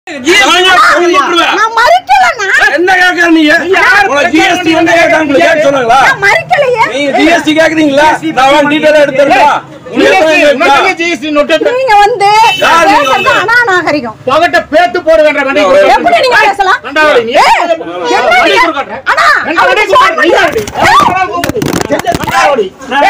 நான் மறுக்கலண்ணா என்ன கேக்குற நீங்க உனக்கு ஜிஎஸ்டி என்ன கேக்குறாங்க கேட்க சொன்னாங்களா நான் மறுக்கலையே நீங்க ஜிஎஸ்டி கேக்குறீங்களா நான் டீடைல் எடுத்துறேன் நீங்க வந்து யார் நீங்க பேசுறது வந்து? அநாநாகரிகம் பகட்ட பேத்து போடுகின்ற வண்டி எப்படி நீங்க பேசலாம் ரெண்டாவது நீ ஏய், என்ன வண்டி நீங்க- கொடுக்கறேன். அண்ணா, ரெண்டு அவரு வண்டி phone கொடுக்கறேன். பண்ணி- ரெண்டாவது.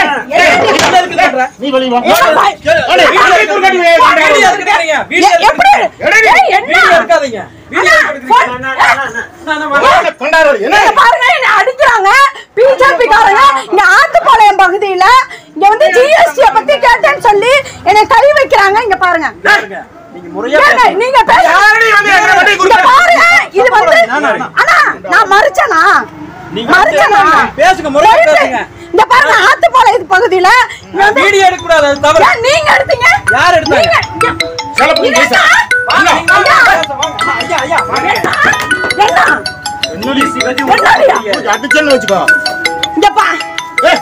நீ வெளிய வா. என்ன பா- அடே, வண்டி கொடுக்கறேன். ரெண்டாவது. எ- எப்படி ஏய், என்ன அண்ணா, phone- கொண்டாடு. என்ன இங்க பாருங்க என்ன அடிக்கிறாங்க பிஜேபி காரங்க இங்க ஆத்துப்பாளையம் பகுதியில இங்க வந்து ஜிஎஸ்டி பத்தி கேட்டேன்னு சொல்லி என்னை கை வைக்கிறாங்க இங்க பாருங்க ஏங்க, நீங்க பேச- யாரடி வந்து எங்க வண்டி இங்க கொடுக்கறேன்? பாருங்க இது வந்து அண்ணா நான் மறுச்சனா மறுச்சனா பேசுங்க, முறையா போயிட்டு, பேசுங்க. இங்க பாருங்க ஆத்துப்பாளையம் பகுதியில இங்க வந்து- வீடியோ எடுக்க கூடாது அது தவறு ஏன் நீங்க எடுத்தீங்க யார் எடுத்தாங்க? நீங்க- இங்க- சிலப்பு இங்க பேச. என்ன? அண்ணா. ஐயா ஐயா வாங்க. என்ன? ஜிஎஸ்டி பத்தி என்னடியா? கொஞ்சம் அடிச்சேன்னு வச்சுக்கோ இங்க பா ஏய்,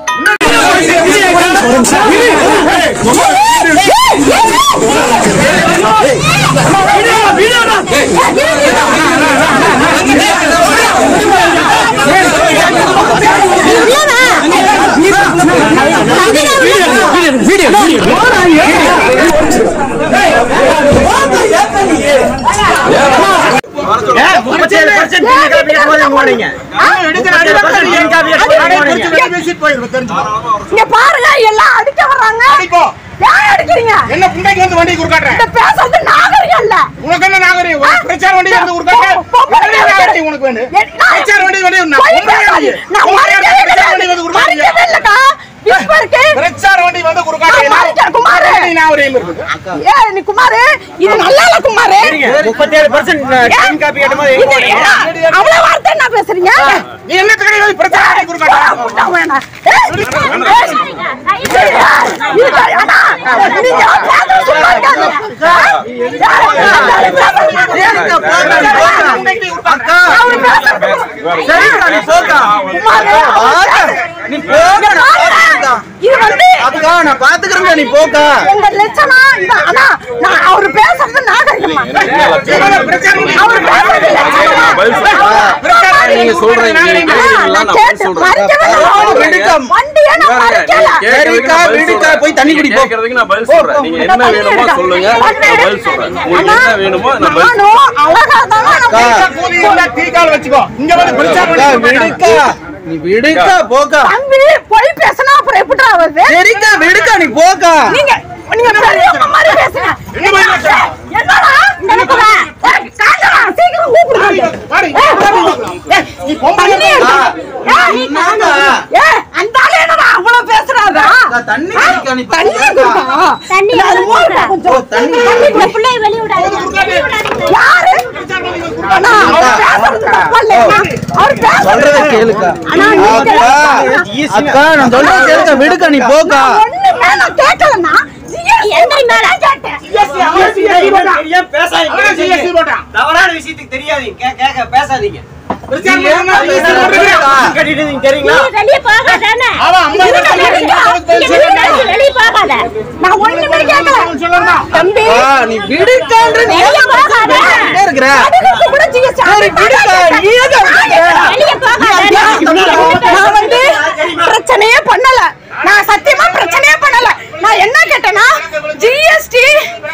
முப்பத்தேழு percent நீங்க காப்பி கட்ட போது போனீங்க அவன் எடுக்கிற அடி பக்கம் நீ நீங்க காப்பி கட்ட அடி போது குறிச்சு போனீங்க வெளிய வீசிட்டு போயிரு, தெரிஞ்சுக்கோ. இங்க பாருங்க எல்லாம் அடிக்க வர்றாங்க அடிப்போ. ஏன் அடிக்கிறீங்க என்ன புண்டைக்கு வந்து வண்டி கொடுக்காட்டுற இந்த பேசுறது நாகரிகம் இல்ல உனக்கு என்ன நாகரிகம் ஒரு பிரச்சார வண்டி வந்து கொடுக்காட்ட பொ- பொ- என்ன நாகரிகம் உனக்கு வேணும் என்ன? பிரச்சார வண்டி வந்து நான் போய் பொம்பளை பேசாத. வண்டி. நான் பொம்பளை மறைக்கவே பிரச்சார வண்டி வந்து கிடையாது. கொடுக்காதீங்க. மறைக்கவே இல்லக்கா. இப்ப இருக்கு. பிரச்சார வண்டி வந்து கொடுக்காட்ட நான் மறைக்கிறேன், குமாரு. நாகரிகம் இருக்குது ஏய், நீ குமாரு, இது நல்லா இல்ல குமாரு. முப்பத்தேழு பர்சன்ட் டைம் காப்பி கட்டும் போது இது என்ன? அவ்வளவு வார்த்தை என்ன பேசுறீங்க நீ என்ன கிடையாது பிரச்சார வண்டி கொடுக்காட்ட கூட்டம் வேணாம். ஏய், ஏய், இது இது அண்ணா, நீங்க பேசுறது சும்மா இருக்காது. அக்கா அவரு பேசுறது சரிக்கா நீ போக்கா குமாரு, நீ போக்கா நான் பாத்துக்கிறேன். இது வந்து அதுக்கா நான் பாத்துக்கிறேன் நீ போக்கா உங்க லட்சணம் இது அண்ணா நான் அவர் பேசுறது நாகரிகமா பிரச்சார வண்டி அவர் பேசுறது லட்சணமா பதில் சொல்றேன். நீங்க சொல்றீங்க நீங்க அண்ணா, கேக்குறீங்களா? நான் நான் பதில் கேட்டேன். சொல்றேன். மறைக்கவே இல்லை. ஆ, விடுக்கம். வண்டியை நான் மறைக்கல. சரிக்கா, விடுக்கா, போய் தண்ணி குடி, போ. கேக்குறதுக்கு நான் பதில் சொல்றேன் நீங்க என்ன வேணுமோ சொல்லுங்க நான் பதில் சொல்றேன் உங்களுக்கு என்ன வேணுமோ நான் பதில் நானும் அழகா தானே நான் அக்கா. கூலி இருந்தா டீ கால் வச்சுக்கோ இங்க வந்து பிரச்சார அக்கா, வண்டி விடுக்கா நீ விடுக்கா போக்கா தம்பி பொய் பேசினா அப்புறம் எப்படி வருது சரிக்கா விடுக்கா நீ போக்கா நீங்க நீங்க பெரியவங்க மாதிரி பேசுங்க என்ன மாதிரி பேசுற? என்னடா எனக்கு வா. ஏய், காஞ்சனா, சீக்கிரம் கூப்பிடுங்க வாடி, ஏய், நீ பொம்பளை தண்ணி எடுத்து. ஏய், என்னக்கா? ஏய், அந்த ஆளு என்னடா அவ்வளவு பேசுறாரா? அக்கா, தண்ணி குடிக்கா, நீ தண்ணி பத்தியாக்கா? குடிப்பா. தண்ணி இல்ல, அது மூடுடா ஓ, கொஞ்சம். தண்ணி தண்ணி இந்த குடி. பிள்ளைய வெளிய விடாதீங்க. வெளிய விடாதீங்க. யாரு? பிரச்சார வண்டி வந்து கொடுக்காட்ட. அண்ணா, அவர் பேசுறது தப்பா இல்லையா? அவர் சொல்றத பேசுறது கேளுக்கா அண்ணா, நீங்க அக்கா அக்கா நான் சொல்றத கேளுக்கா விடுக்கா நீ போக்கா ஒண்ணுமே நான் கேட்கலண்ணா. எந்த மேல கேட்டேன் அவனே GST போட்டான். தவறான விஷயத்துக்கு தெரியாதீங்க கே- கேட்க பேசாதீங்க பிரச்சார வண்டி வந்தா GST போட்டுக்கிறேன். கட்டிட்டு நீங்க தெரியுங்களா நீ வெளிய போகாதானே அவன் ஐம்பது வருஷம் இருங்க, அவனுக்கு பதில் நீ சொல்லணும். வெளிய போகாத நான் ஒண்ணுமே கேட்கல. சொல்லணும். தம்பி, அக்கா, நீ விடுக்கான்ற நீ வெளிய போகாத. கேட்டுட்டே இருக்கிற அதுக்கு கூட GST. சரி விடுக்கா நீ ஏதோ வெளிய போகாத நான் வந்து பிரச்சனையே பண்ணல நான் சத்தியமா பிரச்சனையே பண்ணல நான் என்ன கேட்டேன்னா ஜிஎஸ்டி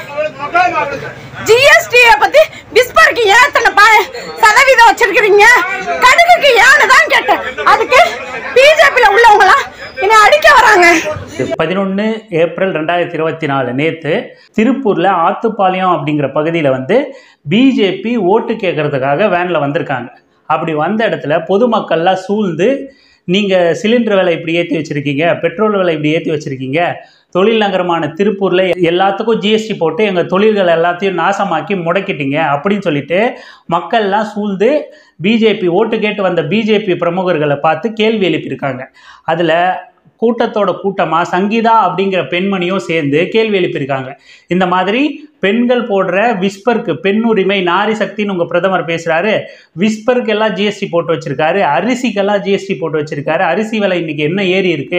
ஜிஎஸ்டி பத்தி விஸ்பருக்கு ஏன் இத்தனை ப- சதவீதம் வச்சிருக்கீங்க கடுகுக்கு ஏன்னு தான் கேட்டேன் அதுக்கு பிஜேபியில உள்ளவங்களாம் என்னை அடிக்க வராங்க பதினொன்று ஏப்ரல் ரெண்டாயிரத்தி இருபத்தி நாலு நேற்று திருப்பூரில் ஆத்துப்பாளையம் அப்படிங்கிற பகுதியில் வந்து பிஜேபி ஓட்டு கேட்கறதுக்காக வேனில் வந்திருக்காங்க அப்படி வந்த இடத்துல பொதுமக்கள்லாம் சூழ்ந்து நீங்கள் சிலிண்டர் விலை இப்படி ஏற்றி வச்சுருக்கீங்க பெட்ரோல் விலை இப்படி ஏற்றி வச்சுருக்கீங்க தொழில் நகரமான திருப்பூரில் எல்லாத்துக்கும் ஜிஎஸ்டி போட்டு எங்கள் தொழில்கள் எல்லாத்தையும் நாசமாக்கி முடக்கிட்டீங்க அப்படின்னு சொல்லிட்டு மக்கள்லாம் சூழ்ந்து பிஜேபி ஓட்டு கேட்டு வந்த பிஜேபி பிரமுகர்களை பார்த்து கேள்வி எழுப்பியிருக்காங்க அதில் கூட்டத்தோட கூட்டமாக சங்கீதா அப்படிங்கிற பெண்மணியும் சேர்ந்து கேள்வி எழுப்பியிருக்காங்க இந்த மாதிரி பெண்கள் போடுற விஸ்பருக்கு பெண் உரிமை நாரி சக்தின்னு உங்கள் பிரதமர் பேசுகிறாரு விஸ்பருக்கு எல்லாம் ஜிஎஸ்டி போட்டு வச்சிருக்காரு அரிசிக்கெல்லாம் ஜிஎஸ்டி போட்டு வச்சிருக்காரு அரிசி விலை இன்னைக்கு என்ன ஏறி இருக்கு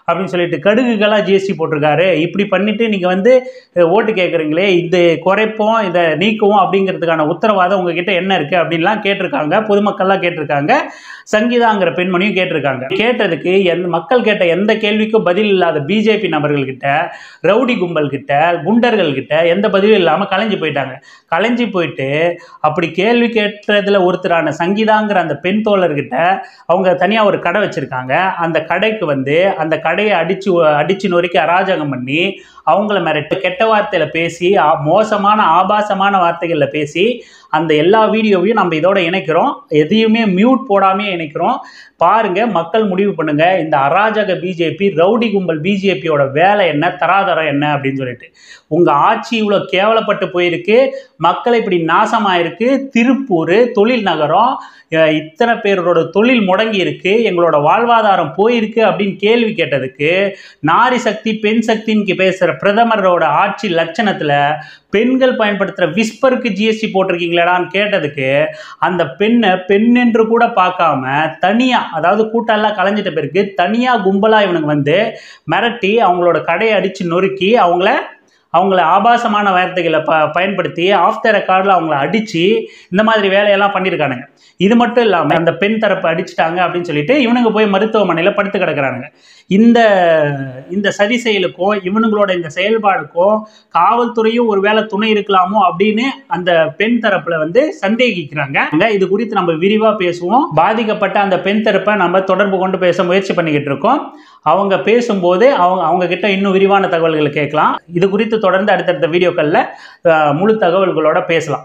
அப்படின்னு சொல்லிட்டு கடுகுகளாக ஜிஎஸ்டி போட்டிருக்காரு இப்படி பண்ணிட்டு நீங்கள் வந்து அஹ், ஓட்டு கேட்குறீங்களே இது குறைப்போம் இதை நீக்குவோம் அப்படிங்கிறதுக்கான உத்தரவாதம் உங்ககிட்ட என்ன இருக்குது அப்படின்லாம் கேட்டிருக்காங்க பொதுமக்கள்லாம் கேட்டிருக்காங்க சங்கீதாங்கிற பெண்மணியும் கேட்டிருக்காங்க கேட்டதுக்கு எந்த மக்கள் கேட்ட எந்த கேள்விக்கும் பதில் இல்லாத பிஜேபி நபர்கள்கிட்ட ரவுடி கும்பல் கிட்ட குண்டர்கள் கிட்ட எந்த பதிலும் இல்லாமல் கலைஞ்சு போயிட்டாங்க கலைஞ்சு போயிட்டு அப்படி கேள்வி கேட்டதுல ஒருத்தரான சங்கீதாங்கிற அந்த பெண் தோழர்கிட்ட அவங்க தனியாக ஒரு கடை வச்சுருக்காங்க அந்த கடைக்கு வந்து அந்த கடையை அடிச்சு அடிச்சு நொறுக்கி அராஜகம் பண்ணி அவங்கள மிரட்டு கெட்ட வார்த்தையில் பேசி ஆ- மோசமான ஆபாசமான வார்த்தைகளில் பேசி அந்த எல்லா வீடியோவையும் நம்ம இதோட இணைக்கிறோம் எதையுமே மியூட் போடாமே இணைக்கிறோம் பாருங்க மக்கள் முடிவு பண்ணுங்க இந்த அராஜக பிஜேபி ரவுடி கும்பல் பிஜேபியோட வேலை என்ன தராதரம் என்ன அப்படின்னு சொல்லிட்டு உங்க ஆட்சி இவ்வளோ கேவலப்பட்டு போயிருக்கு மக்கள் இப்படி நாசமாயிருக்கு திருப்பூர் தொழில் நகரம் அஹ் இத்தனை பேரோட தொழில் முடங்கி இருக்கு எங்களோட வாழ்வாதாரம் போயிருக்கு அப்படின்னு கேள்வி கேட்டதுக்கு நாரி சக்தி பெண் சக்தின்னு பேசுகிற பிரதமரோட ஆட்சி லட்சணத்தில் பெண்கள் பயன்படுத்துகிற விஸ்பருக்கு ஜிஎஸ்டி போட்டிருக்கீங்களேடான்னு கேட்டதுக்கு அந்த பெண்ணை பெண் என்று கூட பார்க்காம தனியாக அதாவது கூட்டெல்லாம் கலைஞ்சிட்ட பிறகு தனியாக கும்பலாக இவனுக்கு வந்து மிரட்டி அவங்களோட கடையை அடித்து நொறுக்கி அவங்கள அவங்கள ஆபாசமான வார்த்தைகளை ப பயன்படுத்தி ஆஃப் த ரெக்கார்டில் அவங்கள அடித்து இந்த மாதிரி வேலையெல்லாம் பண்ணியிருக்கானுங்க இது மட்டும் இல்லாமல் அந்த பெண் தரப்பு அடிச்சிட்டாங்க அப்படின்னு சொல்லிட்டு இவனுங்க போய் மருத்துவமனையில் படுத்து கிடக்குறானுங்க இந்த இந்த சதி செயலுக்கும் இவனுங்களோட இந்த செயல்பாடுக்கும் காவல்துறையும் ஒருவேளை துணை இருக்கலாமோ அப்படின்னு அந்த பெண் தரப்புல வந்து சந்தேகிக்கிறாங்க அங்க இது குறித்து நம்ம விரிவாக பேசுவோம் பாதிக்கப்பட்ட அந்த பெண் தரப்பை நம்ம தொடர்பு கொண்டு பேச முயற்சி பண்ணிக்கிட்டு இருக்கோம் அவங்க பேசும்போது அவங்க அவங்க கிட்ட இன்னும் விரிவான தகவல்களை கேட்கலாம் இது குறித்து தொடர்ந்து அடுத்தடுத்த வீடியோக்களில் முழு தகவல்களோட பேசலாம்